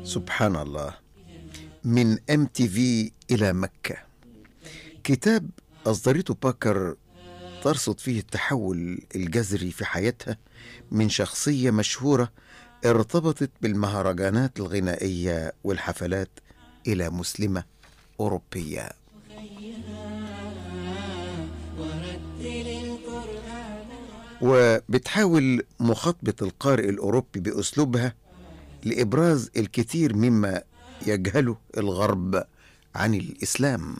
سبحان الله من ام تي في الى مكه كتاب اصدرته باكر ترصد فيه التحول الجذري في حياتها من شخصيه مشهوره ارتبطت بالمهرجانات الغنائيه والحفلات الى مسلمه اوروبيه وبتحاول مخاطبه القارئ الاوروبي باسلوبها لابراز الكثير مما يجهله الغرب عن الاسلام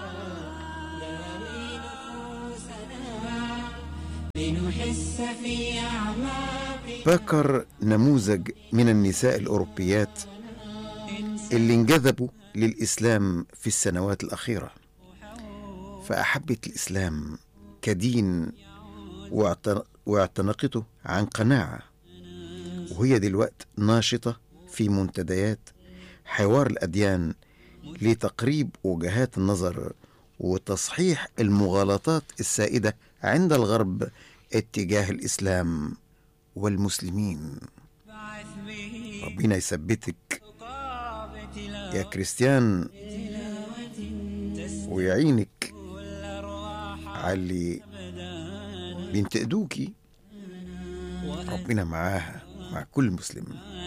لنحس في أعماق باكر نموذج من النساء الاوروبيات اللي انجذبوا للاسلام في السنوات الاخيره فاحبت الاسلام كدين واعت- واعتنقته عن قناعه وهي دلوقت ناشطه في منتديات حوار الاديان لتقريب وجهات النظر وتصحيح المغالطات السائده عند الغرب اتجاه الاسلام والمسلمين بعث به ربنا يثبتك قابة يا كريستيان ويعينك على اللي بينتقدوكي ربنا معاها مع كل مسلم